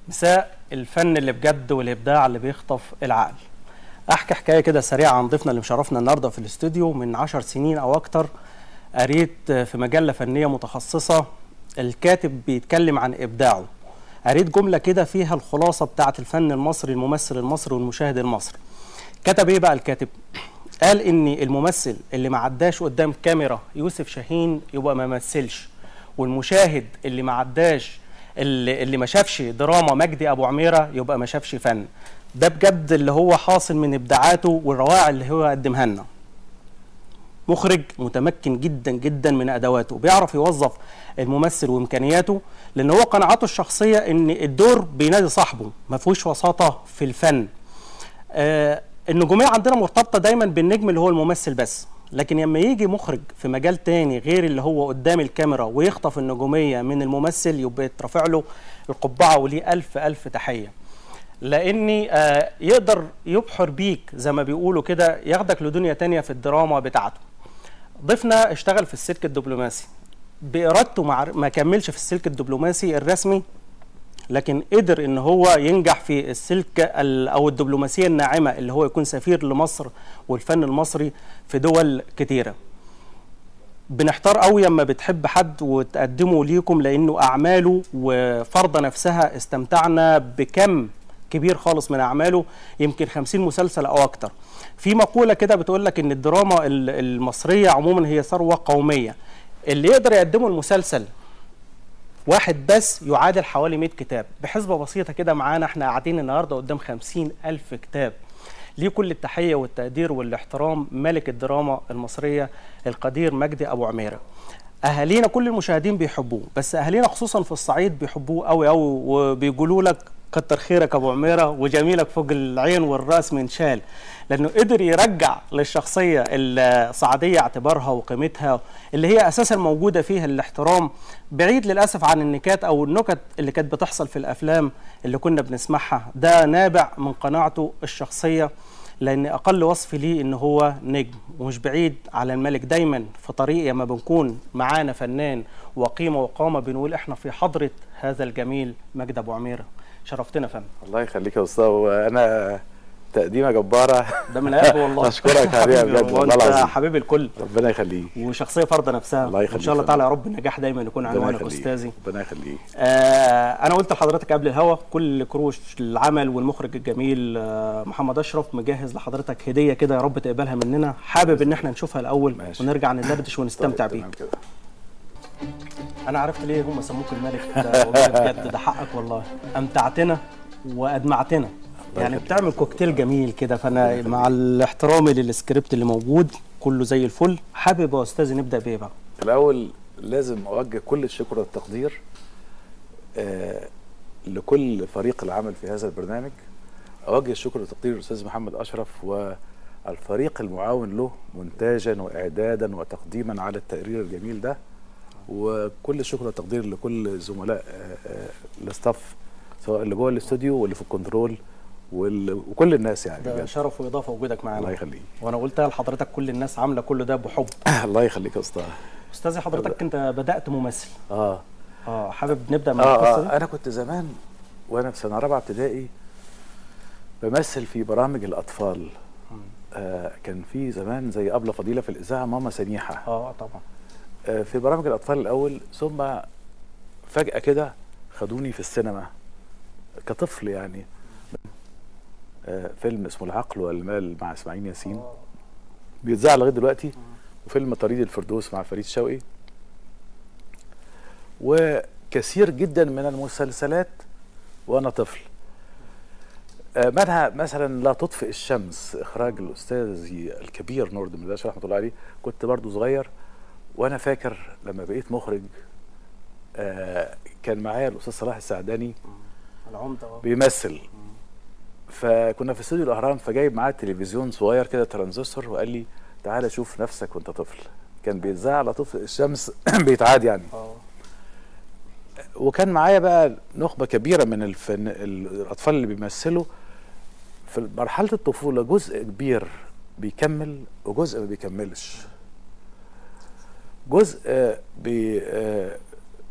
مساء الفن اللي بجد والابداع اللي بيخطف العقل احكي حكايه كده سريعه عن ضيفنا اللي مشرفنا النهارده في الاستوديو من عشر سنين او اكتر قريت في مجله فنيه متخصصه الكاتب بيتكلم عن ابداعه قريت جمله كده فيها الخلاصه بتاعه الفن المصري الممثل المصري والمشاهد المصري كتب ايه بقى الكاتب قال ان الممثل اللي ما عداش قدام كاميرا يوسف شاهين يبقى ما مثلش والمشاهد اللي ما عداش اللي, اللي ما شافش دراما مجدي ابو عميره يبقى ما شافش فن ده بجد اللي هو حاصل من ابداعاته والروائع اللي هو قدمها لنا مخرج متمكن جدا جدا من ادواته بيعرف يوظف الممثل وامكانياته لان هو قناعاته الشخصيه ان الدور بينادي صاحبه ما فيهوش وساطه في الفن آه النجوميه عندنا مرتبطه دايما بالنجم اللي هو الممثل بس لكن لما يجي مخرج في مجال تاني غير اللي هو قدام الكاميرا ويخطف النجوميه من الممثل يبقى يترفع له القبعه وليه الف الف تحيه لاني آه يقدر يبحر بيك زي ما بيقولوا كده ياخدك لدنيا تانية في الدراما بتاعته ضيفنا اشتغل في السلك الدبلوماسي بارادته ما كملش في السلك الدبلوماسي الرسمي لكن قدر ان هو ينجح في السلك او الدبلوماسيه الناعمه اللي هو يكون سفير لمصر والفن المصري في دول كتيره بنحتار قوي لما بتحب حد وتقدمه ليكم لانه اعماله وفرضه نفسها استمتعنا بكم كبير خالص من اعماله يمكن 50 مسلسل او اكتر في مقوله كده بتقول لك ان الدراما المصريه عموما هي ثروه قوميه اللي يقدر يقدمه المسلسل واحد بس يعادل حوالي 100 كتاب بحسبة بسيطة كده معانا احنا قاعدين النهاردة قدام 50 ألف كتاب ليه كل التحية والتقدير والاحترام ملك الدراما المصرية القدير مجدي أبو عميرة أهالينا كل المشاهدين بيحبوه بس أهالينا خصوصا في الصعيد بيحبوه قوي قوي وبيقولوا لك كتر خيرك ابو عميره وجميلك فوق العين والراس من شال لانه قدر يرجع للشخصيه الصعيديه اعتبارها وقيمتها اللي هي اساسا موجوده فيها الاحترام بعيد للاسف عن النكات او النكت اللي كانت بتحصل في الافلام اللي كنا بنسمعها ده نابع من قناعته الشخصيه لان اقل وصف ليه ان هو نجم ومش بعيد على الملك دايما في طريق لما بنكون معانا فنان وقيمه وقامه بنقول احنا في حضره هذا الجميل مجد ابو عميره شرفتنا يا فندم الله يخليك يا استاذ وانا تقديمه جباره ده من قلبي والله اشكرك حبيبي بجد والله العظيم حبيب الكل ربنا يخليك وشخصيه فرضه نفسها الله يخليك ان شاء الله تعالى يا رب النجاح دايما يكون عنوانك استاذي ربنا يخليك آه انا قلت لحضرتك قبل الهوا كل كروش العمل والمخرج الجميل آه محمد اشرف مجهز لحضرتك هديه كده يا رب تقبلها مننا حابب ان احنا نشوفها الاول ماشي. ونرجع ندردش ونستمتع طيب، بيه تمام كده. انا عرفت ليه هم سموك الملك ده والله بجد ده حقك والله امتعتنا وادمعتنا يعني يخليك. بتعمل كوكتيل جميل كده فانا مع الاحترام للسكريبت اللي موجود كله زي الفل حابب يا استاذي نبدا بايه بقى الاول لازم اوجه كل الشكر والتقدير آه لكل فريق العمل في هذا البرنامج اوجه الشكر والتقدير للاستاذ محمد اشرف والفريق المعاون له مونتاجا واعدادا وتقديما على التقرير الجميل ده وكل الشكر والتقدير لكل زملاء آه، آه، الاستاف سواء اللي جوه الاستوديو واللي في الكنترول وال- وكل الناس يعني ده بجد. شرف واضافه وجودك معانا الله يخليك وانا قلتها لحضرتك كل الناس عامله كل ده بحب الله يخليك يا استاذ استاذي حضرتك انت بدات ممثل اه اه حابب نبدا من اه القصه دي اه انا كنت زمان وانا في سنه رابعه ابتدائي بمثل في برامج الاطفال آه كان في زمان زي ابله فضيله في الاذاعه ماما سميحه اه طبعا آه في برامج الاطفال الاول ثم فجاه كده خدوني في السينما كطفل يعني آه فيلم اسمه العقل والمال مع اسماعيل ياسين بيتذاع لغايه دلوقتي وفيلم طريد الفردوس مع فريد شوقي وكثير جدا من المسلسلات وانا طفل آه، منها مثلا لا تطفئ الشمس اخراج الاستاذ الكبير نور دمرداش رحمه الله عليه كنت برضو صغير وانا فاكر لما بقيت مخرج آه، كان معايا الاستاذ صلاح السعداني العمده اه بيمثل فكنا في استوديو الاهرام فجايب معاه تلفزيون صغير كده ترانزستور وقال لي تعالى شوف نفسك وانت طفل كان بيتذاع على طفل الشمس بيتعاد يعني اه وكان معايا بقى نخبه كبيره من الفن الاطفال اللي بيمثلوا في مرحله الطفوله جزء كبير بيكمل وجزء ما بيكملش جزء آه، بي آه،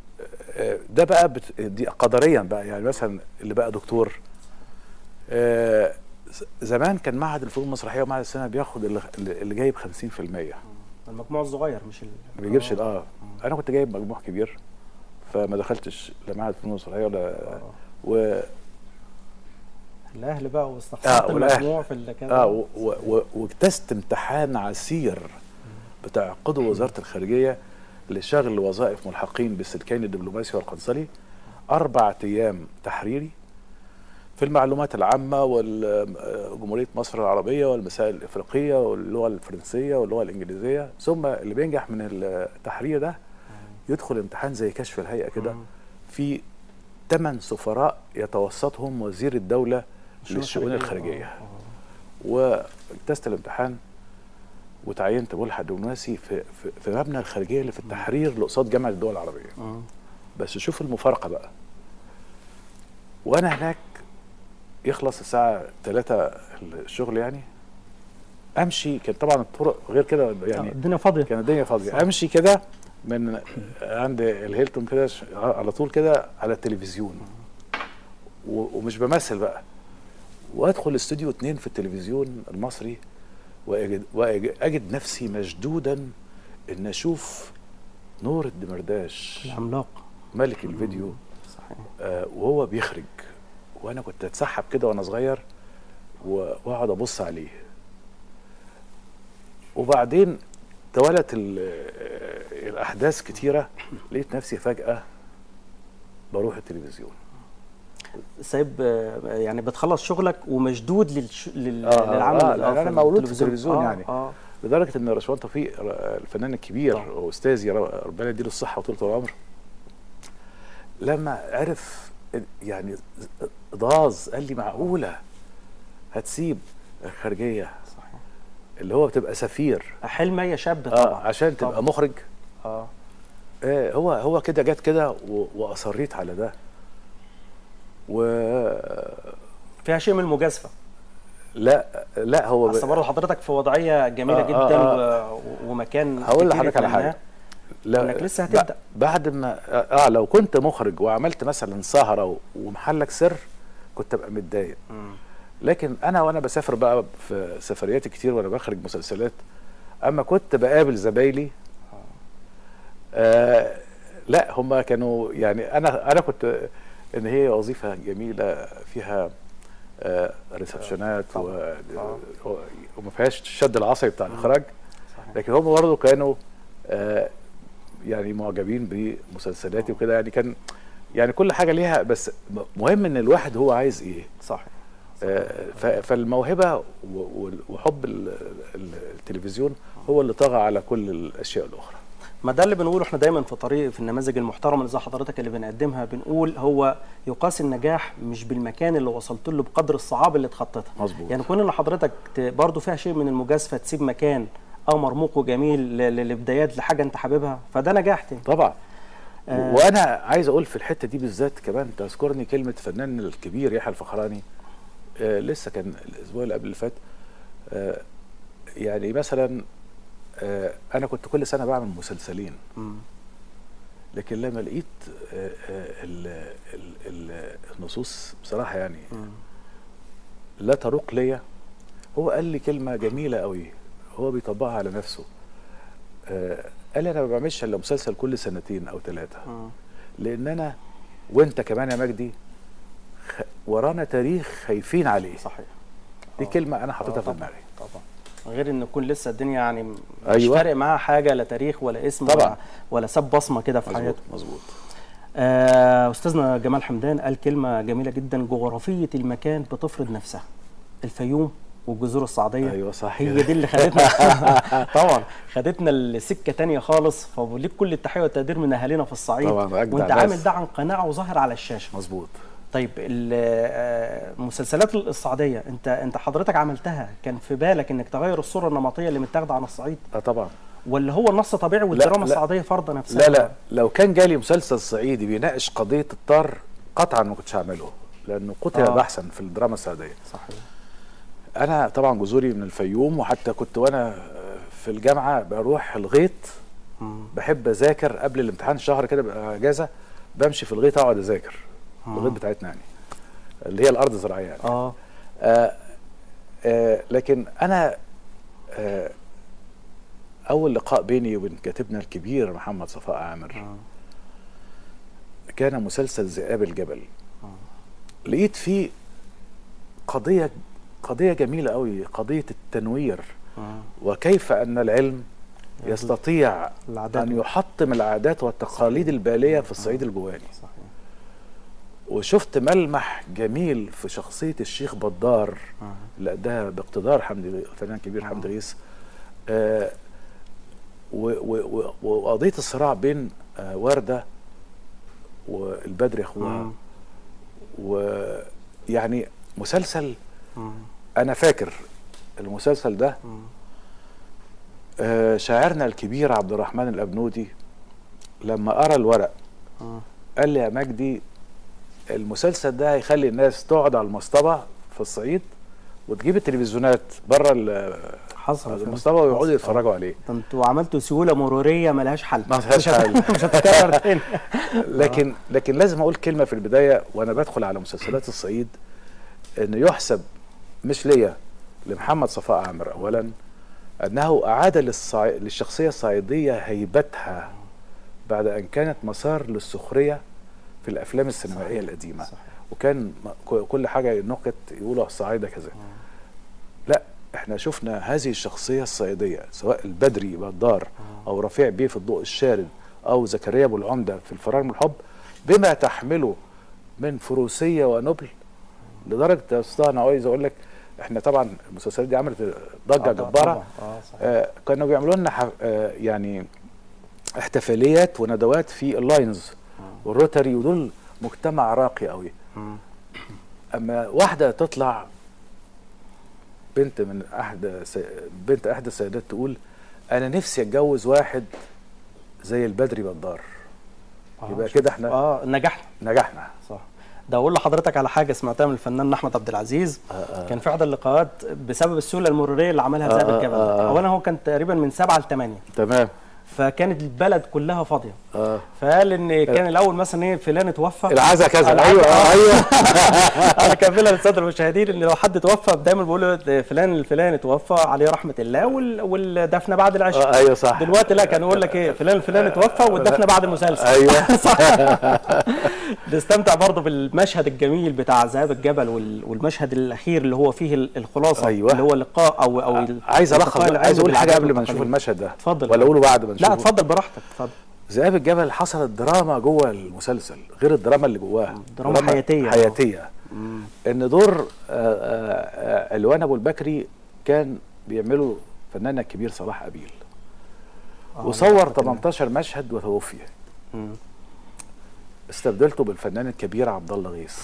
آه، ده بقى بت... دي قدريا بقى يعني مثلا اللي بقى دكتور آه، ز- زمان كان معهد الفنون المسرحيه ومعهد السينما بياخد اللي, اللي جايب 50% المجموع الصغير مش ال... ما بيجيبش اه انا كنت جايب مجموع كبير فما دخلتش لا معهد الفنون المسرحيه ولا و الاهل بقى واستخسرت آه، والأهل. المجموع في اللي كان اه و- و- و- واجتزت امتحان عسير بتعقده وزاره الخارجيه لشغل وظائف ملحقين بالسلكين الدبلوماسي والقنصلي اربع ايام تحريري في المعلومات العامه وجمهوريه مصر العربيه والمسائل الافريقيه واللغه الفرنسيه واللغه الانجليزيه ثم اللي بينجح من التحرير ده يدخل امتحان زي كشف الهيئه كده مم. في ثمان سفراء يتوسطهم وزير الدوله للشؤون الخارجية. الخارجيه آه، آه. واجتزت الامتحان وتعينت ملحق دبلوماسي في, في, في مبنى الخارجيه اللي في التحرير اللي قصاد جامعه الدول العربيه مم. بس شوف المفارقه بقى وانا هناك يخلص الساعه 3 الشغل يعني امشي كان طبعا الطرق غير كده آه، يعني الدنيا فاضيه كان الدنيا فاضيه صح. امشي كده من عند الهيلتون كده ش- على طول كده على التلفزيون و- ومش بمثل بقى وادخل استوديو اتنين في التلفزيون المصري واجد واجد نفسي مشدودا ان اشوف نور الدمرداش العملاق ملك الفيديو صحيح آه وهو بيخرج وانا كنت اتسحب كده وانا صغير و- واقعد ابص عليه وبعدين توالت ال- آه، الاحداث كتيره لقيت نفسي فجاه بروح التلفزيون سايب آه، يعني بتخلص شغلك ومشدود للش... لل... آه، للعمل آه، آه، لأن في أنا مولود في التلفزيون آه، يعني. اه لدرجه ان رشوان توفيق ر- الفنان الكبير طبعا. واستاذي ر- ربنا يديله الصحه وطولة العمر لما عرف يعني ضاز قال لي معقوله هتسيب الخارجيه صحيح اللي هو بتبقى سفير حلم اي شاب اه طبعا عشان تبقى طبعا. مخرج اه آه هو هو كده جت كده و- واصريت على ده و فيها شيء من المجازفه لا لا هو ب- اصل برضه حضرتك في وضعيه جميله آه، جدا آه، و... ومكان هقول كتير لحضرتك على يتمناه. حاجه لا إنك لسه ب- هتبدأ. بعد ما اه لو كنت مخرج وعملت مثلا سهره و- ومحلك سر كنت ابقى متضايق مم. لكن انا وانا بسافر بقى في سفريات كتير وانا بخرج مسلسلات اما كنت بقابل زمايلي آه لا هم كانوا يعني انا انا كنت ان هي وظيفه جميله فيها آه ريسبشنات و- طبعاً. آه. و- وما فيهاش الشد العصبي بتاع الاخراج صحيح. لكن هم برضه كانوا آه يعني معجبين بمسلسلاتي وكده يعني كان يعني كل حاجه ليها بس م- مهم ان الواحد هو عايز ايه صحيح آه، ف- فالموهبه و- و- وحب ال- ال- التلفزيون هو اللي طغى على كل الاشياء الاخرى ما ده اللي بنقوله احنا دايما في طريق في النماذج المحترمه اللي زي حضرتك اللي بنقدمها بنقول هو يقاس النجاح مش بالمكان اللي وصلت له بقدر الصعاب اللي اتخطتها مظبوط. يعني كون ان حضرتك ت- برضو فيها شيء من المجازفه تسيب مكان اه مرموق وجميل ل- ل- لبدايات لحاجه انت حاببها فده نجاح تاني طبعا آه. وانا عايز اقول في الحته دي بالذات كمان تذكرني كلمه فنان الكبير يحيى الفخراني آه لسه كان الاسبوع اللي قبل اللي فات آه يعني مثلا آه انا كنت كل سنه بعمل مسلسلين مم. لكن لما لقيت آه آه ال- ال- ال- النصوص بصراحه يعني مم. لا تروق ليا هو قال لي كلمه جميله قوي هو بيطبقها على نفسه آه قال لي انا ما بعملش الا مسلسل كل سنتين او ثلاثه مم. لان انا وانت كمان يا مجدي خ... ورانا تاريخ خايفين عليه صحيح دي آه. كلمه انا آه، حاططها في طبعاً. دماغي طبعا غير ان يكون لسه الدنيا يعني م- مش أيوة. فارق معاها حاجه لا تاريخ ولا اسم طبعاً. ولا ولا ساب بصمه كده في مظبوط حياته مظبوط آه، استاذنا جمال حمدان قال كلمه جميله جدا جغرافيه المكان بتفرض نفسها الفيوم والجزر الصعيديه ايوه صح هي كده. دي اللي خدتنا طبعا خدتنا لسكه تانية خالص فليك كل التحيه والتقدير من اهالينا في الصعيد طبعاً، أجدع وانت ناس. عامل ده عن قناعه وظاهر على الشاشه مظبوط طيب ال- آه، المسلسلات الصعيديه انت انت حضرتك عملتها كان في بالك انك تغير الصوره النمطيه اللي متاخده عن الصعيد اه طبعا ولا هو النص طبيعي والدراما لا. الصعيديه فرضه نفسها لا لا لو كان جالي مسلسل صعيدي بيناقش قضيه الطار قطعا ما كنتش هعمله لانه قتل آه. بحثا في الدراما السعوديه صحيح انا طبعا جذوري من الفيوم وحتى كنت وانا في الجامعه بروح الغيط مم. بحب اذاكر قبل الامتحان شهر كده بقى اجازه بمشي في الغيط اقعد اذاكر مم. الغيط بتاعتنا يعني اللي هي الارض الزراعيه يعني اه آه آه لكن انا آه اول لقاء بيني وبين كاتبنا الكبير محمد صفاء عامر آه. كان مسلسل ذئاب الجبل لقيت فيه قضيه قضيه جميله قوي قضيه التنوير آه. وكيف ان العلم يستطيع العادات ان يحطم العادات والتقاليد الباليه في الصعيد الجواني صحيح وشفت ملمح جميل في شخصيه الشيخ بدار آه. اللي أداها باقتدار حمدي غي- الفنان الكبير آه. حمدي غيث آه و- و- و- وقضيه الصراع بين آه ورده والبدر اخوها مم. ويعني مسلسل مم. انا فاكر المسلسل ده مم. آه شاعرنا الكبير عبد الرحمن الابنودي لما قرا الورق آه. قال لي يا مجدي المسلسل ده هيخلي الناس تقعد على المصطبه في الصعيد وتجيب التلفزيونات بره ال- حصل المصطبه ويقعدوا حصل. يتفرجوا عليه ده انتوا عملتوا سيوله مروريه ملهاش حل ما فيهاش مش هت- حل. مش هتتكرر تاني لكن لكن لازم اقول كلمه في البدايه وانا بدخل على مسلسلات الصعيد ان يحسب مش ليا لمحمد صفاء عامر اولا انه اعاد للصع... للشخصيه الصعيديه هيبتها بعد ان كانت مسار للسخريه في الافلام السينمائيه القديمه صحيح. وكان م- ك- كل حاجه نقط يقولوا الصعايده كذا لا احنا شفنا هذه الشخصيه الصعيديه سواء البدري بدار او رفيع بيه في الضوء الشارد او زكريا ابو العمده في الفرار من الحب بما تحمله من فروسيه ونبل لدرجه يا استاذ انا عايز اقول لك احنا طبعا المسلسلات دي عملت ضجه آه، جباره طبعاً. اه صحيح آه كانوا بيعملوا لنا ح- آه يعني احتفاليات وندوات في اللاينز والروتري ودول مجتمع راقي قوي مم. اما واحده تطلع بنت من احد س... بنت احد السيدات تقول انا نفسي اتجوز واحد زي البدري بدار آه، يبقى شوف. كده احنا اه نجحنا نجحنا صح ده اقول لحضرتك على حاجه سمعتها من الفنان احمد عبد العزيز كان في احدى اللقاءات بسبب السيوله المروريه اللي عملها ذئب آه، الجبل آه، آه. اولا هو كان تقريبا من سبعه لثمانيه تمام فكانت البلد كلها فاضيه اه فقال ان كان الاول مثلا ايه فلان اتوفى العزا كذا العزا، ايوه آه. آه، ايوه انا كافلها للساده المشاهدين ان لو حد توفى دايما بيقولوا فلان الفلاني توفى عليه رحمه الله وال- والدفن بعد العشاء آه، ايوه صح دلوقتي لا كان يقول لك ايه فلان الفلاني توفى والدفن بعد المسلسل ايوه صح نستمتع برضه بالمشهد الجميل بتاع ذهاب الجبل وال- والمشهد الاخير اللي هو فيه ال- الخلاصه أيوة. اللي هو اللقاء او او ال- عايز الخص التقاء بقى، العلم عايز اقول حاجه بالعادات قبل ما نشوف والتقاليد. المشهد ده اتفضل ولا اقوله بعد ما نشوفه لا اتفضل براحتك اتفضل ذئاب الجبل حصلت دراما جوه المسلسل غير الدراما اللي جواها دراما حياتية. حياتيه ان دور آه، آه، آه، علوان ابو البكري كان بيعمله فناننا الكبير صلاح ابيل آه، وصور رحمة الله. 18 مشهد وتوفي مم. استبدلته بالفنان الكبير عبد الله غيث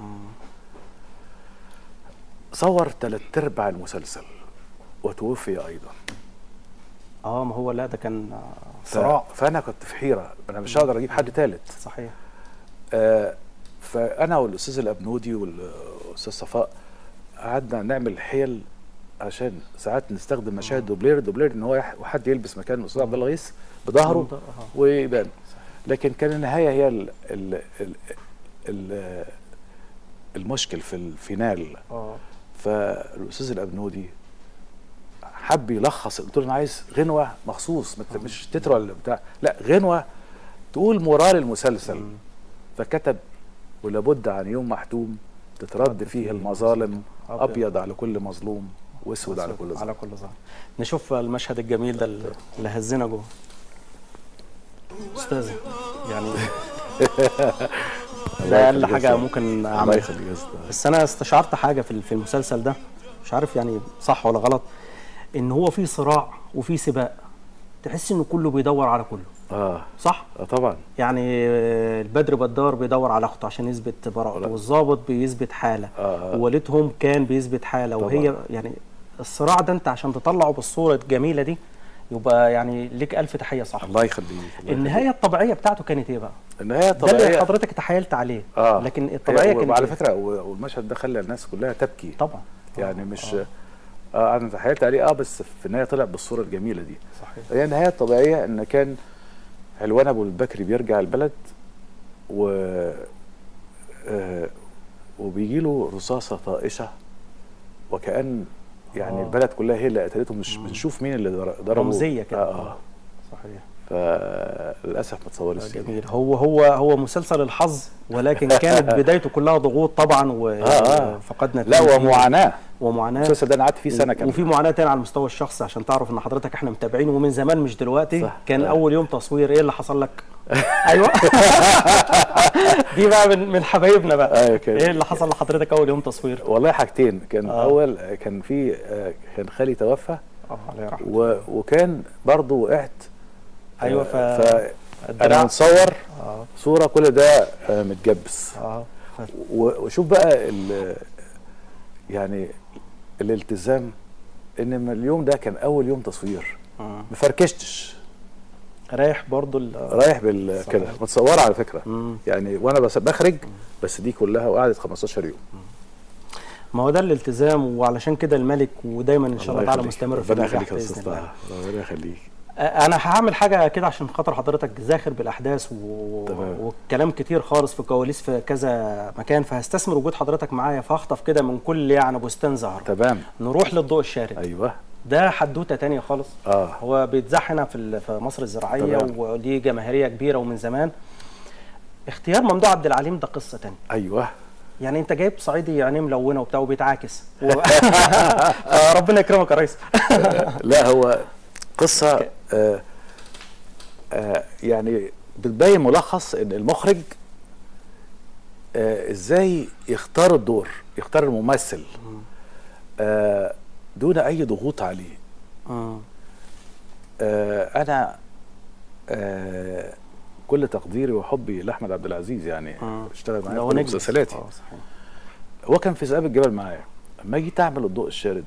صور ثلاث ارباع المسلسل وتوفي ايضا اه ما هو لا ده كان آه، ف- صراع فانا كنت في حيره انا مش هقدر اجيب حد ثالث صحيح آه، فانا والاستاذ الابنودي والاستاذ صفاء قعدنا نعمل حيل عشان ساعات نستخدم مشاهد دوبلير دوبلير ان هو يح- وحد يلبس مكان الاستاذ عبد الله غيث بظهره آه. ويبان لكن كان النهايه هي ال ال ال ال المشكل في الفينال اه فالاستاذ الابنودي حب يلخص قلت له انا عايز غنوه مخصوص ما ت- مش تتر ولا بتاع لا غنوه تقول مورال المسلسل فكتب ولابد عن يوم محتوم تترد فيه المظالم أبيض. ابيض على كل مظلوم واسود على كل ظالم على كل ظهر نشوف المشهد الجميل ده اللي اللي هزنا جوه استاذ يعني ده اقل حاجه ممكن الله اعملها يخليك يا أستاذ. بس انا استشعرت حاجه في في المسلسل ده مش عارف يعني صح ولا غلط ان هو في صراع وفي سباق تحس ان كله بيدور على كله اه صح اه طبعا يعني آه، البدر بدار بيدور على اخته عشان يثبت براءته والظابط بيثبت حاله آه. ووالدهم كان بيثبت حاله طبعاً. وهي يعني الصراع ده انت عشان تطلعه بالصوره الجميله دي يبقى يعني ليك الف تحيه صح الله يخليك الله النهايه الطبيعيه بتاعته كانت ايه بقى النهايه ده اللي طبيعيه حضرتك تحايلت عليه اه لكن الطبيعيه كانت وعلى إيه؟ فكره و- والمشهد ده خلى الناس كلها تبكي طبعا يعني مش اه انا تحايلت عليه اه بس في النهايه طلع بالصوره الجميله دي صحيح هي النهايه الطبيعيه ان كان علوان ابو البكري بيرجع البلد و آه وبيجي له رصاصه طائشه وكأن يعني آه. البلد كلها هي اللي قتلته مش بنشوف مين اللي در- ضربه رمزيه كده آه. آه. صحيح فللاسف ما تصورش جميل هو هو هو مسلسل الحظ ولكن كانت بدايته كلها ضغوط طبعا آه. وفقدنا لا اتنين فيه. ومعاناه ومعاناه المسلسل ده انا قعدت فيه سنه كمان وفي معاناه تاني على المستوى الشخصي عشان تعرف ان حضرتك احنا متابعين ومن زمان مش دلوقتي صح. كان آه. اول يوم تصوير ايه اللي حصل لك ايوه دي بقى من من حبايبنا بقى أيوة كده. ايه اللي حصل لحضرتك اول يوم تصوير والله حاجتين كان آه. آه. اول كان في آه، كان خالي توفى اه الله يرحمه و... وكان برضه وقعت ايوه ف آه، ف انا الدراع متصور اه صوره كل ده آه، متجبس اه و- وشوف بقى ال... يعني الالتزام ان من اليوم ده كان اول يوم تصوير آه. ما فركشتش رايح برضو ال- رايح بال صحيح. كده متصوره على فكره مم. يعني وانا بس بخرج بس دي كلها وقعدت 15 يوم ما هو ده الالتزام وعلشان كده الملك ودايما ان شاء الله تعالى يخليك. مستمر في ربنا النجاح يخليك يا باذن استاذ الله طه ربنا يخليك انا هعمل حاجه كده عشان خاطر حضرتك زاخر بالاحداث و... تمام. وكلام كتير خالص في كواليس في كذا مكان فهستثمر وجود حضرتك معايا فاخطف كده من كل يعني بستان زهر تمام نروح للضوء الشارد ايوه ده حدوته تانية خالص اه هو بيتذاع هنا في ال- في مصر الزراعيه تمام. وليه جماهيريه كبيره ومن زمان اختيار ممدوح عبد العليم ده قصه تانية ايوه يعني انت جايب صعيدي يعني ملونه وبتاع وبيتعاكس و... ربنا يكرمك يا ريس لا هو قصه آه آه يعني بتبين ملخص ان المخرج آه ازاي يختار الدور يختار الممثل آه دون اي ضغوط عليه مم. آه انا آه كل تقديري وحبي لاحمد عبد العزيز يعني مم. اشتغل معايا لو في كل نجم. مسلسلاتي اه صحيح هو كان في ذئاب الجبل معايا اما جيت اعمل الضوء الشارد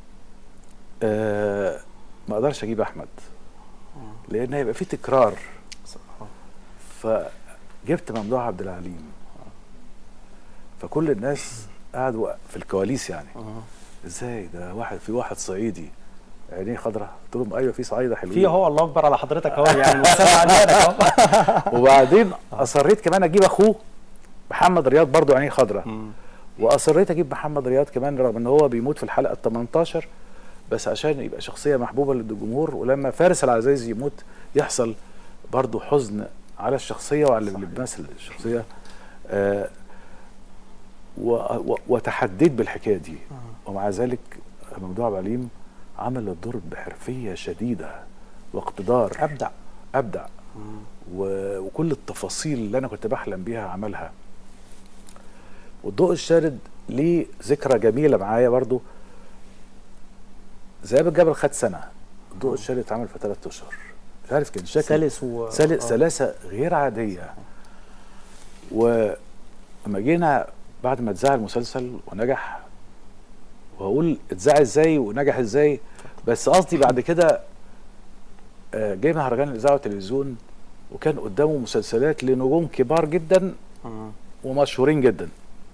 آه ما اقدرش اجيب احمد لان هيبقى في تكرار صح. فجبت ممدوح عبد العليم فكل الناس قعدوا في الكواليس يعني آه. ازاي ده واحد في واحد صعيدي عينيه خضراء قلت لهم ايوه في صعايده حلوين في هو الله اكبر على حضرتك اهو يعني مسمع عنك اهو وبعدين اصريت كمان اجيب اخوه محمد رياض برضو عينيه خضراء مم. واصريت اجيب محمد رياض كمان رغم ان هو بيموت في الحلقه ال 18 بس عشان يبقى شخصيه محبوبه للجمهور ولما فارس العزيز يموت يحصل برضو حزن على الشخصيه وعلى اللي بيمثل الشخصيه آه و و وتحديت بالحكايه دي ومع ذلك ممدوح عبد العليم عمل الدور بحرفيه شديده واقتدار ابدع ابدع و- وكل التفاصيل اللي انا كنت بحلم بيها عملها والضوء الشارد ليه ذكرى جميله معايا برضو ذئاب الجبل خد سنه الضوء الشارد اتعمل في ثلاث اشهر مش عارف كان شكل سلس و سل... آه. سلاسه غير عاديه ولما جينا بعد ما اتذاع المسلسل ونجح واقول اتذاع ازاي ونجح ازاي بس قصدي بعد كده آه، جه مهرجان الاذاعه والتلفزيون وكان قدامه مسلسلات لنجوم كبار جدا مم. ومشهورين جدا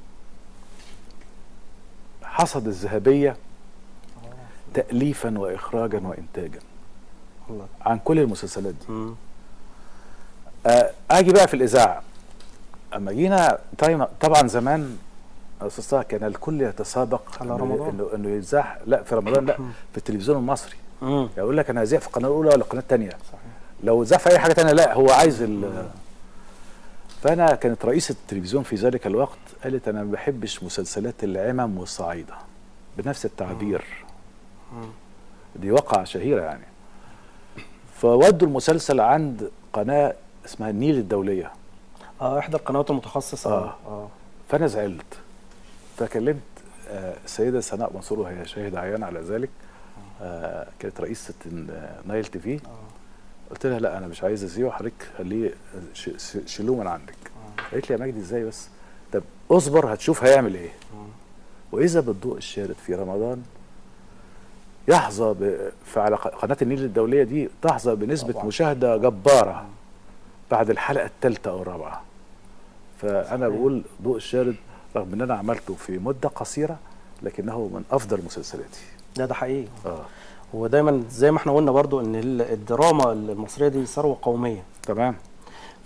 حصد الذهبيه تاليفا واخراجا وانتاجا الله عن كل المسلسلات دي مم. آه، اجي بقى في الاذاعه اما جينا تايم طبعا زمان يا استاذ طه كان الكل يتسابق على إنه- رمضان. انه انه يذاع لا في رمضان لا في التلفزيون المصري مم. يقول لك انا هذيع في القناه الاولى ولا القناه الثانيه صحيح لو ذاع في اي حاجه ثانيه لا هو عايز ال فانا كانت رئيسه التلفزيون في ذلك الوقت قالت انا ما بحبش مسلسلات العمم والصعايده بنفس التعبير مم. دي واقعة شهيرة يعني فودوا المسلسل عند قناة اسمها النيل الدولية اه احدى القنوات المتخصصه آه. اه فأنا زعلت فكلمت آه، السيدة سناء منصور وهي شاهدة عيان على ذلك آه، كانت رئيسة ال- نايل تي في قلت لها لا أنا مش عايز أذيعه حضرتك خليه ش- ش- شيلوه من عندك قالت لي يا مجدي إزاي بس طب اصبر هتشوف هيعمل إيه وإذا بالضوء الشارد في رمضان يحظى ب... في على ق- قناة النيل الدولية دي تحظى بنسبة طبعاً. مشاهدة جبارة بعد الحلقة الثالثة أو الرابعة فأنا صحيح. بقول ضوء الشارد رغم إن أنا عملته في مدة قصيرة لكنه من أفضل مسلسلاتي ده ده حقيقي آه ودايما زي ما احنا قلنا برضو ان ال- الدراما المصريه دي ثروه قوميه تمام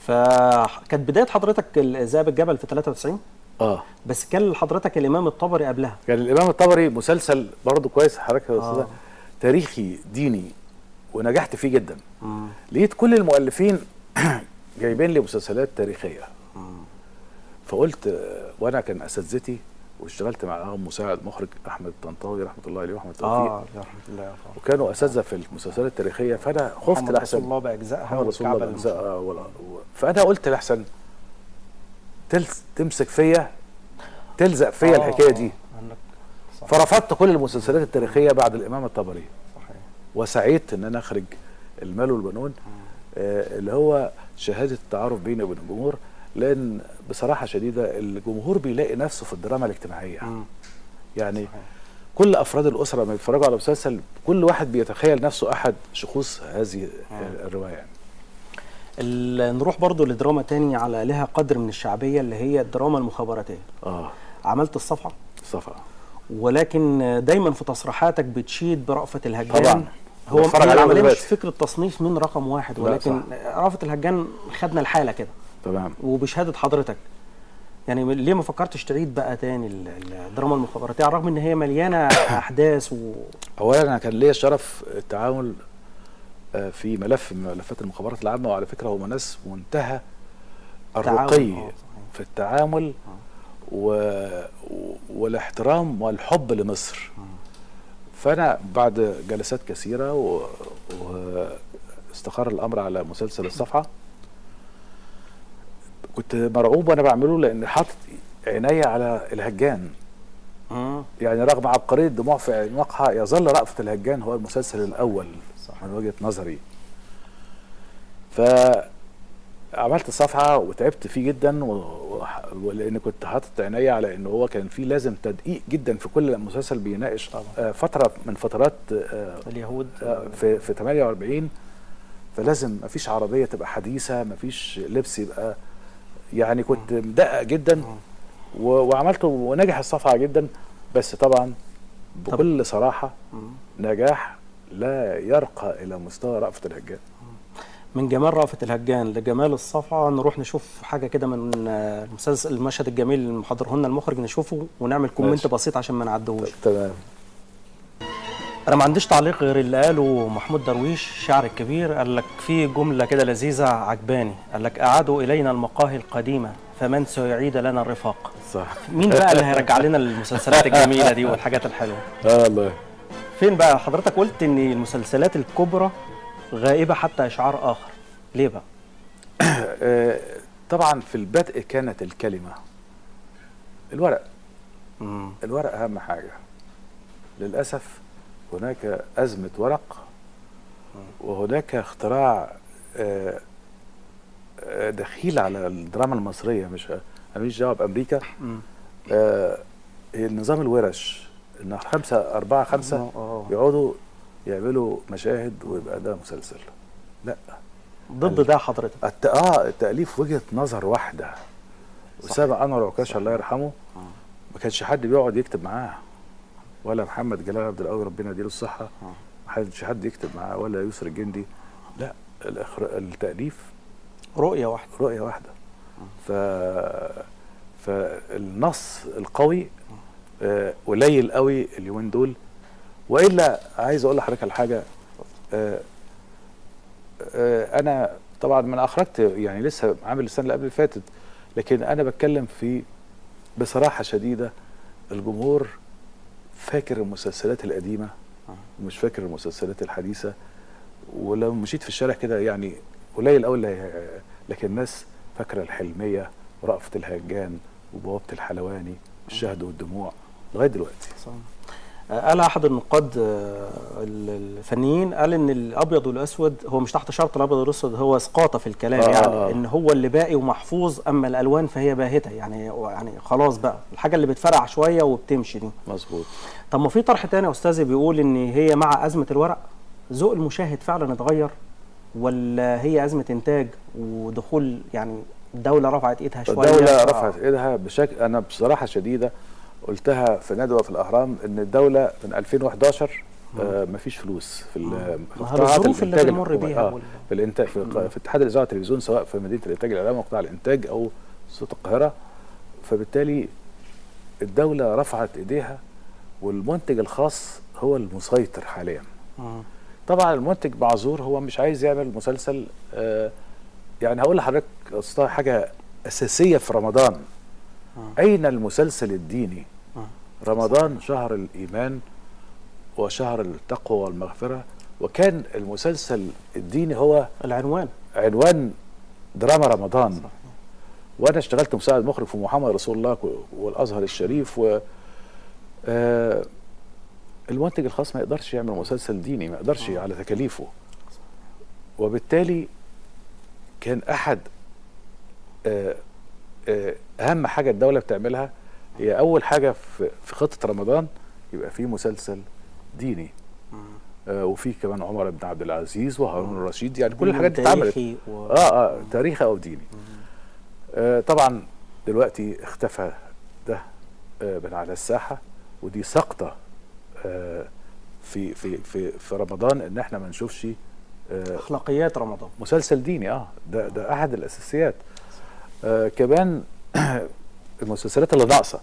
فكانت بدايه حضرتك ال- ذئاب الجبل في 93 اه بس كان حضرتك الامام الطبري قبلها كان الامام الطبري مسلسل برضه كويس حضرتك يا استاذ آه. تاريخي ديني ونجحت فيه جدا لقيت كل المؤلفين جايبين لي مسلسلات تاريخيه فقلت آه، وانا كان اساتذتي واشتغلت معاهم مساعد مخرج احمد الطنطاوي رحمه الله عليه واحمد توفيق اه يا رحمه الله يا رب. وكانوا اساتذه في المسلسلات التاريخيه فانا خفت محمد رسول لاحسن الله باجزائها محمد رسول الله والكعبة بأجزائها ولا- و- فانا قلت لاحسن تلس تمسك فيا تلزق فيا آه، الحكايه دي آه، عندك صح فرفضت كل المسلسلات التاريخيه بعد الامام الطبري صحيح وسعيت ان انا اخرج المال والبنون آه اللي هو شهاده التعارف بيني وبين الجمهور لان بصراحه شديده الجمهور بيلاقي نفسه في الدراما الاجتماعيه مم. يعني صحيح. كل افراد الاسره لما يتفرجوا على مسلسل كل واحد بيتخيل نفسه احد شخوص هذه آه. الروايه يعني. ال- نروح برضو لدراما تاني على لها قدر من الشعبيه اللي هي الدراما المخابراتيه اه عملت الصفحه صفا ولكن دايما في تصريحاتك بتشيد برأفت الهجان طبعا. هو بتفرج هي عليها العمليه مش دلوقتي. فكره تصنيف من رقم واحد لا، ولكن رأفت الهجان خدنا الحاله كده تمام وبشهاده حضرتك يعني ليه ما فكرتش تعيد بقى تاني ال- ال- الدراما المخابراتيه على الرغم ان هي مليانه احداث و اولا انا كان ليا شرف التعامل آه، في ملف من ملفات المخابرات العامه وعلى فكره هم ناس منتهى تعاون. الرقي آه، صحيح. في التعامل و... و- والاحترام والحب لمصر فانا بعد جلسات كثيره و... واستقر الامر على مسلسل الصفحه كنت مرعوب وانا بعمله لان حاطط عيني على الهجان مم. يعني رغم عبقرية دموع في أعماقها يظل رأفت الهجان هو المسلسل الأول صح. من وجهة نظري فعملت صفحة وتعبت فيه جدا و... و... ولأن كنت حاطط عيني على إن هو كان فيه لازم تدقيق جدا في كل مسلسل بيناقش طبعا. آه فترة من فترات آه اليهود آه، في في 48 فلازم مفيش عربية تبقى حديثة مفيش لبس يبقى يعني كنت مدقق جدا و- وعملته ونجح الصفحة جدا بس طبعا بكل صراحة مم. نجاح لا يرقى إلى مستوى رأفت الهجان من جمال رأفت الهجان لجمال الصفعة نروح نشوف حاجة كده من آه، المسلسل المشهد الجميل اللي محضره لنا المخرج نشوفه ونعمل كومنت ماشي. بسيط عشان ما نعدهوش تمام انا ما عنديش تعليق غير اللي قاله محمود درويش الشاعر الكبير قال لك في جملة كده لذيذة عجباني قال لك أعادوا إلينا المقاهي القديمة فمن سيعيد لنا الرفاق صح مين بقى اللي هيرجع لنا المسلسلات الجميلة دي والحاجات الحلوة اه والله فين بقى حضرتك قلت ان المسلسلات الكبرى غائبة حتى إشعار آخر ليه بقى آه، طبعا في البدء كانت الكلمة الورق مم. الورق أهم حاجة للأسف هناك أزمة ورق وهناك اختراع آه، آه، دخيل على الدراما المصرية مش أنا ماليش دعوة بأمريكا مم. آه، النظام الورش إن خمسة أربعة خمسة آه. يقعدوا يعملوا مشاهد ويبقى ده مسلسل لا ضد ده حضرتك الت... اه التأليف وجهة نظر واحدة أسامة أنور عكاش الله يرحمه ما كانش حد بيقعد يكتب معاه ولا محمد جلال عبد القوي ربنا يديله الصحة ما كانش حد يكتب معاه ولا يسر الجندي لا الإخر... التأليف رؤية واحدة رؤية واحدة ف فالنص القوي آه، قليل قوي اليومين دول والا عايز اقول لحضرتك على حاجه آه، آه، انا طبعا من اخرجت يعني لسه عامل السنه اللي قبل اللي فاتت لكن انا بتكلم في بصراحه شديده الجمهور فاكر المسلسلات القديمه ومش فاكر المسلسلات الحديثه ولو مشيت في الشارع كده يعني قليل قوي اللي هي- لكن الناس فاكره الحلميه ورأفت الهجان وبوابه الحلواني الشهد والدموع لغايه دلوقتي صح. آه، قال احد النقاد آه، ال- الفنيين قال ان الابيض والاسود هو مش تحت شرط الابيض والاسود هو اسقاطه في الكلام آه، يعني آه. ان هو اللي باقي ومحفوظ اما الالوان فهي باهته يعني يعني خلاص بقى الحاجه اللي بتفرع شويه وبتمشي دي مظبوط طب ما في طرح تاني يا استاذي بيقول ان هي مع ازمه الورق ذوق المشاهد فعلا اتغير ولا هي ازمه انتاج ودخول يعني الدوله رفعت ايدها شويه الدولة آه. رفعت ايدها بشكل انا بصراحة شديدة قلتها في ندوة في الاهرام ان الدولة من 2011 آه مفيش فلوس في ال- في ما هي قطاعات الظروف اللي الإنتاج بنمر الحكومي. بيها آه وال- في الانتاج في, في اتحاد الاذاعه والتلفزيون سواء في مدينه الانتاج الاعلامي وقطاع الانتاج او صوت القاهره فبالتالي الدوله رفعت ايديها والمنتج الخاص هو المسيطر حاليا مم. طبعا المنتج معذور هو مش عايز يعمل مسلسل آه يعني هقول لحضرتك أصلا حاجه اساسيه في رمضان مم. اين المسلسل الديني مم. رمضان شهر الايمان وشهر التقوى والمغفره وكان المسلسل الديني هو العنوان عنوان دراما رمضان صحيح. وانا اشتغلت مساعد مخرج في محمد رسول الله والازهر الشريف و آه، المنتج الخاص ما يقدرش يعمل مسلسل ديني ما يقدرش على تكاليفه وبالتالي كان احد آه، آه، اهم حاجه الدوله بتعملها هي اول حاجه في في خطه رمضان يبقى في مسلسل ديني مم. آه، وفي كمان عمر بن عبد العزيز وهارون الرشيد يعني كل دين الحاجات دي اتعملت تاريخي و... اه اه تاريخي او ديني آه طبعا دلوقتي اختفى ده آه من على الساحه ودي سقطه آه في في في في رمضان ان احنا ما نشوفش آه اخلاقيات رمضان مسلسل ديني اه ده ده احد الاساسيات آه كمان المسلسلات اللي ناقصه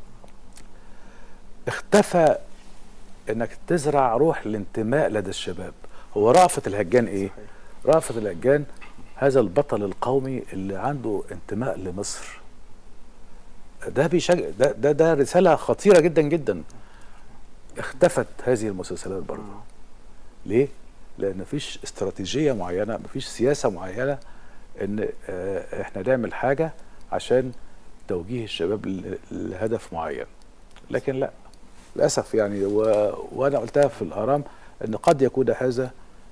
اختفى انك تزرع روح الانتماء لدى الشباب هو رأفت الهجان ايه صحيح. رأفت الهجان هذا البطل القومي اللي عنده انتماء لمصر ده بيشجع ده ده ده رساله خطيره جدا جدا اختفت هذه المسلسلات برضه ليه؟ لان مفيش استراتيجيه معينه مفيش سياسه معينه ان آه، احنا نعمل حاجه عشان توجيه الشباب ل- لهدف معين لكن لا للاسف يعني و... وانا قلتها في الارام ان قد يكون هذا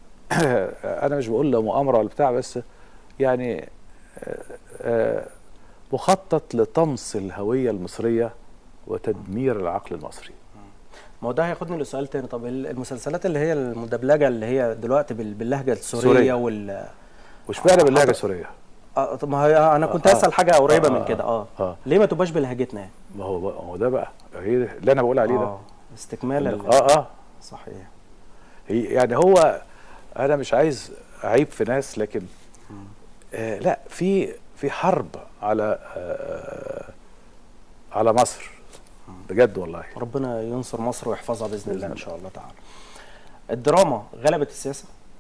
انا مش بقول له مؤامره ولا بتاع بس يعني آه، آه، مخطط لطمس الهويه المصريه وتدمير العقل المصري ما هو ده هياخدني لسؤال تاني طب ال- المسلسلات اللي هي المدبلجه اللي هي دلوقتي بال- باللهجه السوريه سورية. وال واشمعنى باللهجه السوريه؟ آه طب ما هي انا كنت آه، اسال حاجه قريبه آه، من كده اه آه. ليه ما تبقاش بلهجتنا يعني؟ ما هو ما هو ده بقى هي اللي انا بقول عليه ده اه استكمالا لل- اه اه صحيح هي يعني هو انا مش عايز اعيب في ناس لكن آه لا في في حرب على آه على مصر بجد والله ربنا ينصر مصر ويحفظها باذن الله ان شاء الله تعالى الدراما غلبت السياسه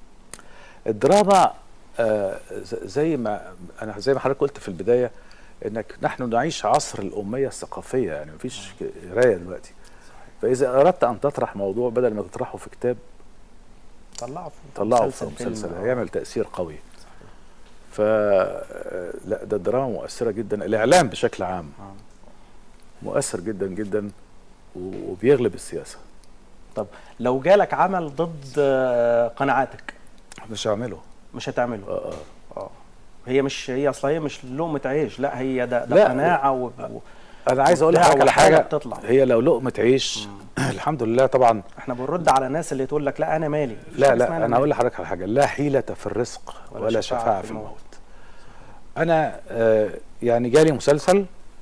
الدراما آه ز- زي ما انا زي ما حضرتك قلت في البدايه انك نحن نعيش عصر الاميه الثقافيه يعني مفيش ك- قرايه دلوقتي فاذا اردت ان تطرح موضوع بدل ما تطرحه في كتاب طلعوا في طلعه في فيلم. مسلسل آه. هيعمل تاثير قوي ف آه، لا ده الدراما مؤثره جدا الاعلام بشكل عام آه. مؤثر جدا جدا و- وبيغلب السياسه طب لو جالك عمل ضد آه، قناعاتك مش هعمله مش هتعمله اه اه اه هي مش هي اصلا هي مش لقمه عيش لا هي ده, ده لا. قناعه و... و... انا عايز اقول وبتاع لحضرتك على والحاجة حاجه بتطلع. هي لو لقمه عيش الحمد لله طبعا احنا بنرد على الناس اللي تقول لك لا انا مالي مفيش لا حاجة اسمها لا انا مالي. اقول لحضرتك على حاجه لا حيله في الرزق ولا ولا, شفاعة شفاعه في في الموت. الموت انا آه يعني جالي مسلسل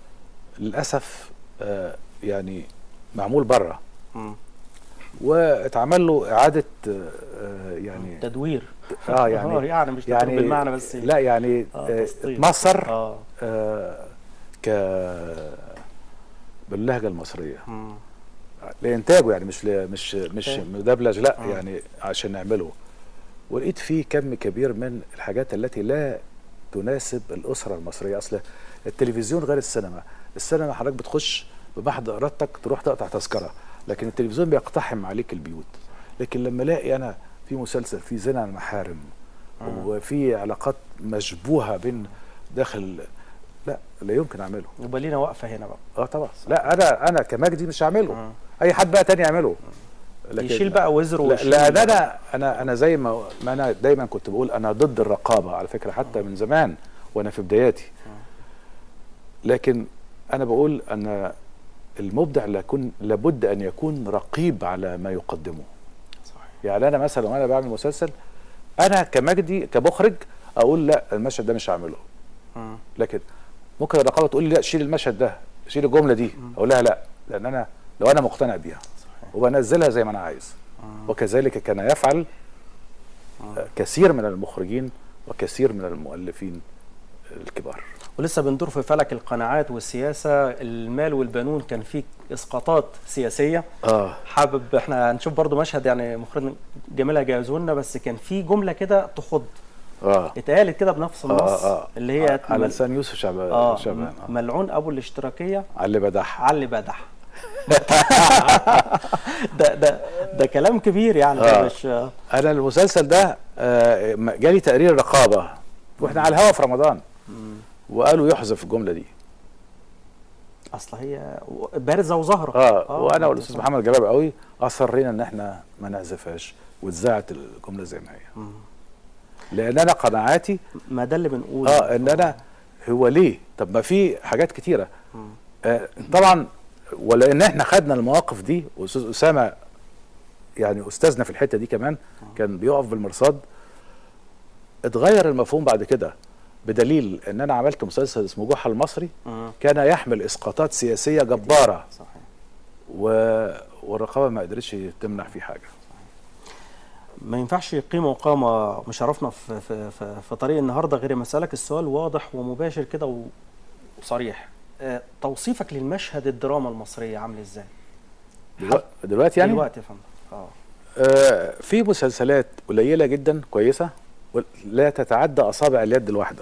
للاسف آه يعني معمول بره مم. واتعمل له اعاده آه يعني تدوير اه يعني آه، يعني مش تدوير يعني بالمعنى بس لا يعني آه، آه تسطير. اتمصر اه آه ك باللهجه المصريه مم. لانتاجه يعني مش ل... مش مش إنتاج. مدبلج لا آه. يعني عشان نعمله ولقيت فيه كم كبير من الحاجات التي لا تناسب الاسره المصريه اصل التلفزيون غير السينما السينما حضرتك بتخش بمحض ارادتك تروح تقطع تذكره لكن التلفزيون بيقتحم عليك البيوت لكن لما الاقي انا في مسلسل فيه زنا عن المحارم وفي علاقات مشبوهه بين داخل لا لا يمكن اعمله يبقى لينا وقفه هنا بقى اه طبعا لا انا انا كمجدي مش هعمله آه. اي حد بقى تاني يعمله يشيل بقى وزره لا, ويشيل- لا ده انا انا انا زي ما ما انا دايما كنت بقول انا ضد الرقابه على فكره حتى من زمان وانا في بداياتي لكن انا بقول ان المبدع ليكون لابد ان يكون رقيب على ما يقدمه صحيح. يعني انا مثلا وانا بعمل مسلسل انا كمجدي كمخرج اقول لا المشهد ده مش هعمله مم. لكن ممكن الرقابه تقول لي لا شيل المشهد ده شيل الجمله دي اقول لها لا لان انا لو انا مقتنع بيها صحيح. وبنزلها زي ما انا عايز مم. وكذلك كان يفعل آه، كثير من المخرجين وكثير من المؤلفين الكبار ولسه بندور في فلك القناعات والسياسه المال والبنون كان فيه اسقاطات سياسيه اه حابب احنا هنشوف برضو مشهد يعني مخرج جميل هيجهزه لنا بس كان في جمله كده تخض اه اتقالت كده بنفس النص آه، آه. اللي هي على مل- لسان يوسف شعبان اه شعبان آه. ملعون ابو الاشتراكيه على اللي بدح علي بدح ده ده ده كلام كبير يعني آه. ده مش انا المسلسل ده آه، م- جالي تقرير رقابه واحنا على الهوا في رمضان وقالوا يحذف الجمله دي اصل هي بارزه وظاهره اه, وانا آه، والاستاذ محمد جلال قوي اصرينا ان احنا ما نحذفهاش واتذاعت الجمله زي ما هي لان انا قناعاتي ما ده اللي بنقوله اه ان انا هو ليه طب ما في حاجات كتيره آه طبعا ولان احنا خدنا المواقف دي واستاذ اسامه يعني استاذنا في الحته دي كمان كان بيقف بالمرصاد اتغير المفهوم بعد كده بدليل ان انا عملت مسلسل اسمه جحا المصري مم. كان يحمل اسقاطات سياسيه جباره صحيح و... والرقابه ما قدرتش تمنع فيه حاجه ما ينفعش قيمه وقامه مشرفنا في في في, في طريق النهارده غير ما اسالك السؤال واضح ومباشر كده و- وصريح آه، توصيفك للمشهد الدراما المصريه عامل ازاي؟ دلوقتي, دلوقتي يعني دلوقتي يا فندم اه آه في مسلسلات قليله جدا كويسه لا تتعدى اصابع اليد الواحده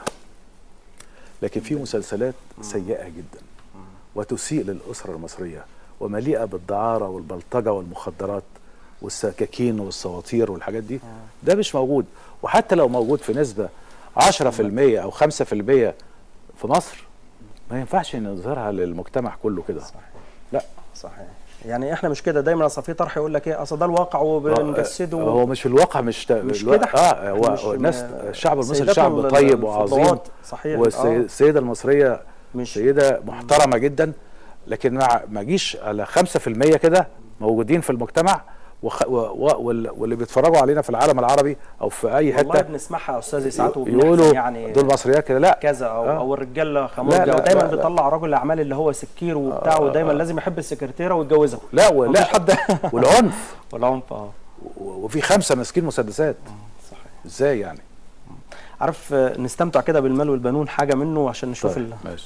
لكن في مسلسلات سيئه جدا وتسيء للاسره المصريه ومليئه بالدعاره والبلطجه والمخدرات والسكاكين والسواطير والحاجات دي ده مش موجود وحتى لو موجود في نسبه 10% او 5% في مصر ما ينفعش نظهرها للمجتمع كله كده صحيح لا صحيح يعني احنا مش كده دايما اصل في طرح يقول لك ايه اصل ده الواقع وبنجسده هو مش في الواقع مش تا- مش الوا- كده اه هو مش هو الناس م- الشعب المصري سيدات شعب ال- طيب وعظيم الفضلات، صحيح آه. والسيدة المصرية مش سيدة محترمة جدا لكن ما ما جيش على 5% كده موجودين في المجتمع وخ... و... و... وال- واللي بيتفرجوا علينا في العالم العربي او في اي والله حته بنسمعها يا استاذ ساعات يقولوا يعني دول مصريات كده لا كذا او آه. او الرجاله لا، خمرجه لا، ودايما لا، لا. بيطلع رجل الاعمال اللي هو سكير وبتاع ودايما لازم يحب السكرتيره ويتجوزها لا ولا مفيش حد والعنف والعنف اه و- وفي خمسه ماسكين مسدسات صحيح ازاي يعني عارف آه، نستمتع كده بالمال والبنون حاجه منه عشان نشوف طيب، ال... ماشي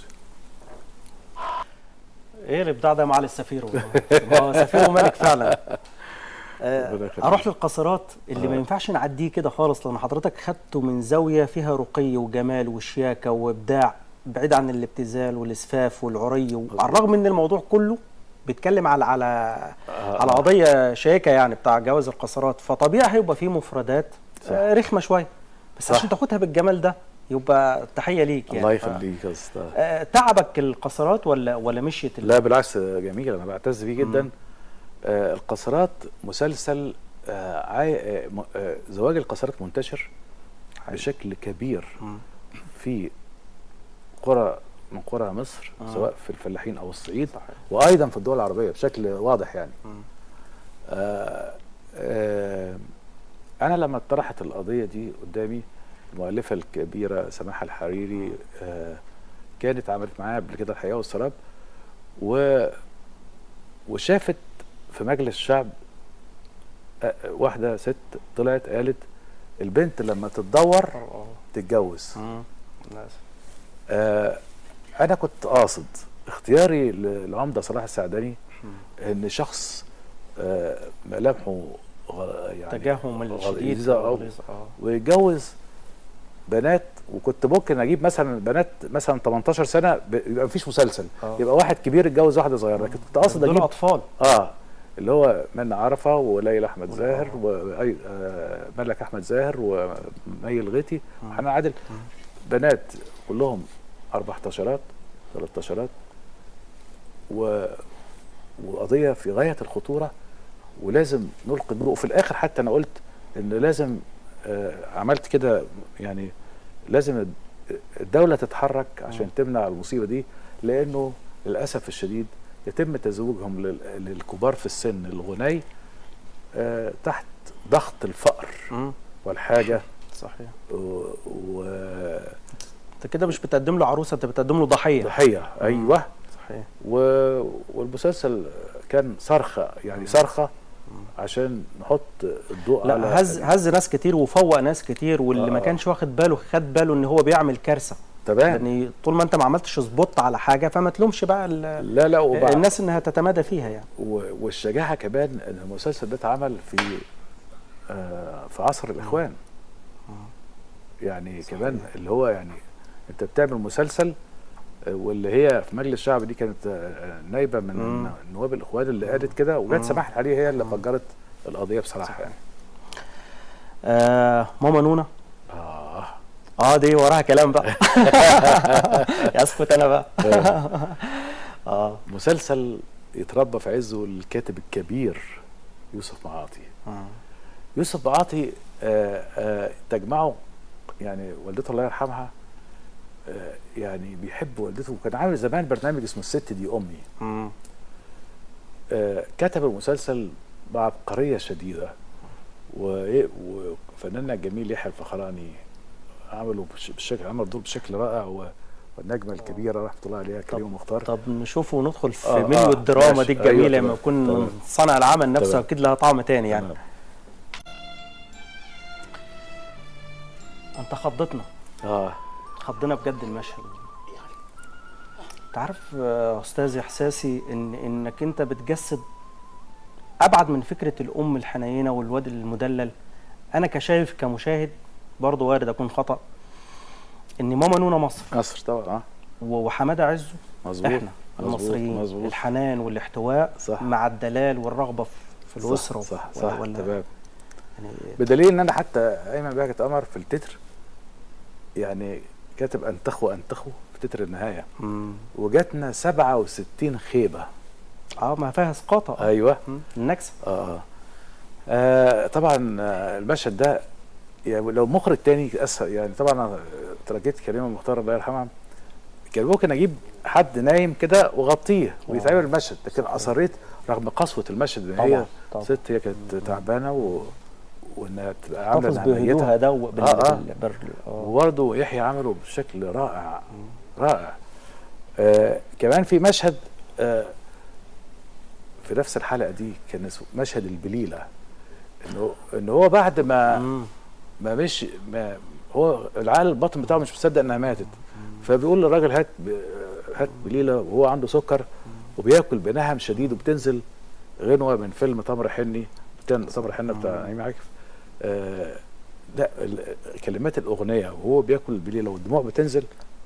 ايه الابداع ده معالي السفير والله هو سفير وملك فعلا آه، ربنا يخليك. اروح للقاصرات اللي ما ينفعش نعديه كده خالص لان حضرتك خدته من زاويه فيها رقي وجمال وشياكه وابداع بعيد عن الابتذال والاسفاف والعري وعلى الرغم ان الموضوع كله بيتكلم على على على قضيه شياكه يعني بتاع جواز القاصرات فطبيعي هيبقى فيه مفردات آه، رخمه شويه بس صح. عشان تاخدها بالجمال ده يبقى تحيه ليك يعني الله ف- يخليك يا استاذ آه، تعبك القاصرات ولا ولا مشيت ال- لا بالعكس جميل انا بعتز بيه جدا آه القاصرات مسلسل آه عاي... آه م- آه زواج القاصرات منتشر بشكل كبير مم. في قرى من قرى مصر آه. سواء في الفلاحين او الصعيد صحيح. وايضا في الدول العربيه بشكل واضح يعني مم. آه آه انا لما اتطرحت القضيه دي قدامي المؤلفه الكبيره سماحه الحريري آه كانت عملت معايا قبل كده الحياه والسراب و وشافت في مجلس الشعب آه، واحده ست طلعت قالت البنت لما تتدور آه. تتجوز مم. للأسف. آه انا كنت قاصد اختياري للعمده صلاح السعداني ان شخص آه ملامحه غ- يعني التجاهم الشديد غليظة أو والغليظ، اه ويتجوز بنات وكنت ممكن اجيب مثلا بنات مثلا 18 سنه ب- يبقى مفيش مسلسل آه. يبقى واحد كبير اتجوز واحده صغيره لكن كنت قاصد دول اجيب اطفال اه اللي هو منى عرفه وليلى احمد زاهر وملك احمد زاهر ومي الغيتي وحنان عادل بنات كلهم اربع عشرات 13 و وقضيه في غايه الخطوره ولازم نلقي الضوء وفي الاخر حتى انا قلت ان لازم آه عملت كده يعني لازم الد- الدوله تتحرك عشان تمنع المصيبه دي لانه للاسف الشديد يتم تزويجهم لل- للكبار في السن الغني آه تحت ضغط الفقر مم. والحاجه صحيح و- و- انت كده مش بتقدم له عروسه انت بتقدم له ضحيه ضحيه ايوه صحيح و... والمسلسل كان صرخه يعني صرخه عشان نحط الضوء على لا هز هز ناس كتير وفوق ناس كتير واللي ما آه. كانش واخد باله خد باله ان هو بيعمل كارثه تمام لان طول ما انت ما عملتش سبوت على حاجه فما تلومش بقى ال- لا لا وبعد الناس انها تتمادى فيها يعني و- والشجاعه كمان ان المسلسل ده اتعمل في آه في عصر الاخوان يعني كمان اللي هو يعني انت بتعمل مسلسل آه، واللي هي في مجلس الشعب دي كانت آه، نايبه من مم. نواب الاخوان اللي قالت كده وجت سماحه عليه هي اللي فجرت القضيه بصراحه يعني آه ماما نونا اه اه دي وراها كلام بقى اسكت انا بقى اه مسلسل يتربى في عزه الكاتب الكبير يوسف معاطي آه. يوسف معاطي آه آه تجمعه يعني والدته الله يرحمها آه يعني بيحب والدته وكان عامل زمان برنامج اسمه الست دي امي مم. آه كتب المسلسل بعبقريه شديده و- وفناننا الجميل يحيى الفخراني عمله بش- بالشكل عمل دور بشكل رائع و- والنجمه الكبيره رحمه الله عليها كريمه مختار طب نشوفه وندخل في آه، مليو آه، الدراما ماشي. دي الجميله أيوة، لما تمام، يكون تمام. صانع العمل نفسه تمام. اكيد لها طعم تاني يعني تمام. انت خضتنا اه خضنا بجد المشهد انت عارف آه، استاذ احساسي ان انك انت بتجسد ابعد من فكره الام الحنينه والواد المدلل انا كشايف كمشاهد برضه وارد اكون خطا ان ماما نونا مصر مصر طبعا اه و- وحماده عزه مظبوط احنا مظبوط، المصريين مظبوط. الحنان والاحتواء صح. مع الدلال والرغبه في- في صح، الاسره صح ولا- صح ولا تمام يعني بدليل ان انا حتى ايمن بهجت قمر في التتر يعني كاتب انتخوا انتخوا في تتر النهايه مم. وجاتنا 67 خيبه اه ما فيها اسقاط آه. ايوه مم. النكسه اه اه, آه طبعا آه، المشهد ده يعني لو مخرج تاني اسهل يعني طبعا انا ترجيت كريمه مختار الله يرحمها كان ممكن اجيب حد نايم كده واغطيه ويتعمل المشهد لكن اصريت رغم قسوه المشهد ان هي طبعاً، طبعاً. ست هي كانت تعبانه و... وانها تبقى عامله تحتفظ إنها ميتة. بهدوءها ده وبال آه، آه. بال- بال- آه. وبرضه يحيى عمله بشكل رائع رائع آه كمان في مشهد آه في نفس الحلقه دي كان اسمه مشهد البليله انه ان هو بعد ما مم. ما مش ما هو العقل الباطن بتاعه مش مصدق انها ماتت فبيقول للراجل هات ب- هات بليله وهو عنده سكر وبياكل بنهم شديد وبتنزل غنوه من فيلم تمر حني بتاع تمر حنه بتاع نعيم عاكف آه لا ال- كلمات الاغنيه وهو بياكل البليله والدموع بتنزل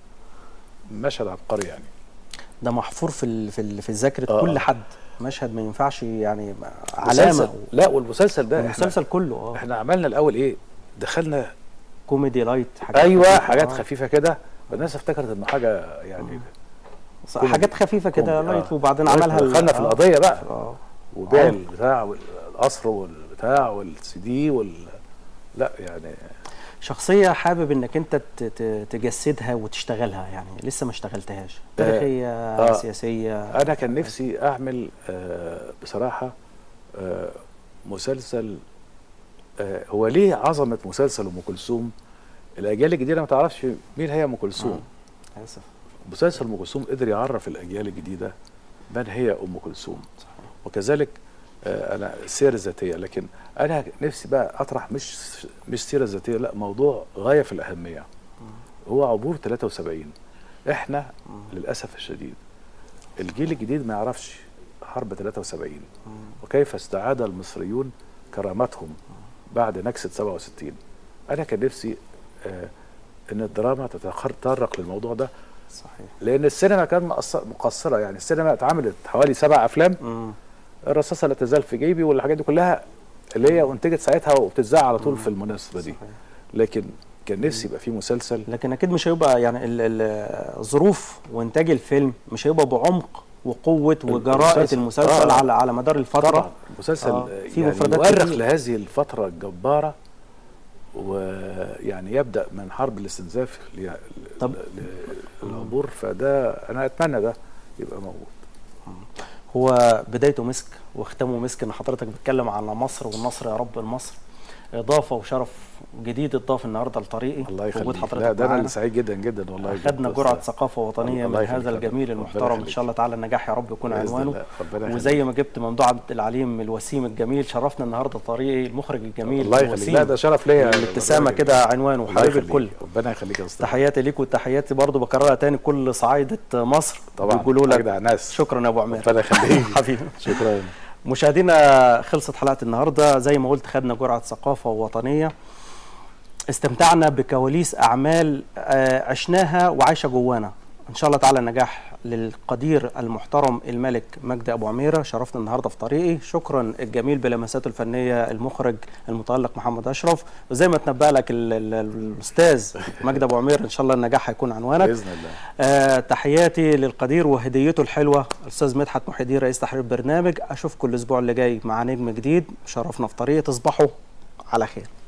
مشهد عبقري يعني ده محفور في ال... في ال... في ذاكره آه. كل حد مشهد ما ينفعش يعني مسلسل- علامه لا والمسلسل ده احنا, المسلسل كله اه احنا عملنا الاول ايه دخلنا كوميدي لايت حاجات ايوه خفيفة، حاجات آه. خفيفه كده الناس افتكرت انه حاجه يعني صح، كوميدي. حاجات خفيفه كده كوميدي، لايت آه. وبعدين لايت عملها ال- دخلنا في آه. القضيه بقى اه وبيع آه. البتاع والقصر والبتاع والسي دي وال لا يعني شخصيه حابب انك انت ت... ت... تجسدها وتشتغلها يعني لسه ما اشتغلتهاش تاريخيه آه. سياسيه انا كان نفسي اعمل آه بصراحه آه مسلسل آه هو ليه عظمه مسلسل ام كلثوم الاجيال الجديده ما تعرفش مين هي ام كلثوم اسف مسلسل ام كلثوم قدر يعرف الاجيال الجديده من هي ام كلثوم وكذلك آه، انا السيره الذاتيه لكن انا نفسي بقى اطرح مش مش سيره ذاتيه لا موضوع غايه في الاهميه هو عبور 73 احنا للاسف الشديد الجيل الجديد ما يعرفش حرب 73 وكيف استعاد المصريون كرامتهم بعد نكسه 67 انا كان نفسي آه، ان الدراما تتطرق للموضوع ده صحيح لان السينما كان مقص- مقصره يعني السينما اتعملت حوالي سبع افلام مم. الرصاصه لا تزال في جيبي والحاجات دي كلها اللي هي انتجت ساعتها وبتتذاع على طول في المناسبه دي صحيح. لكن كان نفسي يبقى في مسلسل لكن اكيد مش هيبقى يعني ال- ال- الظروف وانتاج الفيلم مش هيبقى بعمق وقوه وجراءه المسلسل. المسلسل آه. على على مدار الفتره طبعا مسلسل آه، آه. في يعني مفردات يؤرخ كتير. لهذه الفتره الجباره ويعني يبدا من حرب الاستنزاف ل- طب- ل- للعبور فده انا اتمنى ده يبقى موجود هو بدايته مسك وختامه مسك ان حضرتك بتتكلم على مصر والنصر يا رب لمصر اضافه وشرف جديد اتضاف النهارده لطريقي الله وجود يخليك حضرتك لا ده انا معانا. اللي سعيد جدا جدا والله خدنا جدا. جرعه ثقافه وطنيه الله من يخليك هذا يا الجميل فندم. المحترم ربنا ان يخليك. شاء الله تعالى النجاح يا رب يكون بإذن عنوانه الله. ربنا وزي يخليك. ما جبت ممدوح عبد العليم الوسيم الجميل شرفنا النهارده طريقي المخرج الجميل الله يخليك الوسيم لا ده شرف ليا الابتسامه كده عنوانه الله وحبيب يخليك. الكل ربنا يخليك يا استاذ تحياتي ليك وتحياتي برضو بكررها تاني كل صعايده مصر طبعا بيقولوا لك اجدع ناس شكرا يا ابو عمير ربنا يخليك حبيبي شكرا مشاهدينا خلصت حلقه النهارده زي ما قلت خدنا جرعه ثقافه وطنيه استمتعنا بكواليس اعمال آه، عشناها وعايشه جوانا ان شاء الله تعالى نجاح للقدير المحترم الملك مجدي ابو عميره شرفنا النهارده في طريقي شكرا الجميل بلمساته الفنيه المخرج المتالق محمد اشرف وزي ما تنبأ لك ال- ال- الاستاذ مجدي ابو عمير ان شاء الله النجاح هيكون عنوانك باذن الله آه تحياتي للقدير وهديته الحلوه الاستاذ مدحت محي الدين رئيس تحرير برنامج اشوفكم الاسبوع اللي جاي مع نجم جديد شرفنا في طريق تصبحوا على خير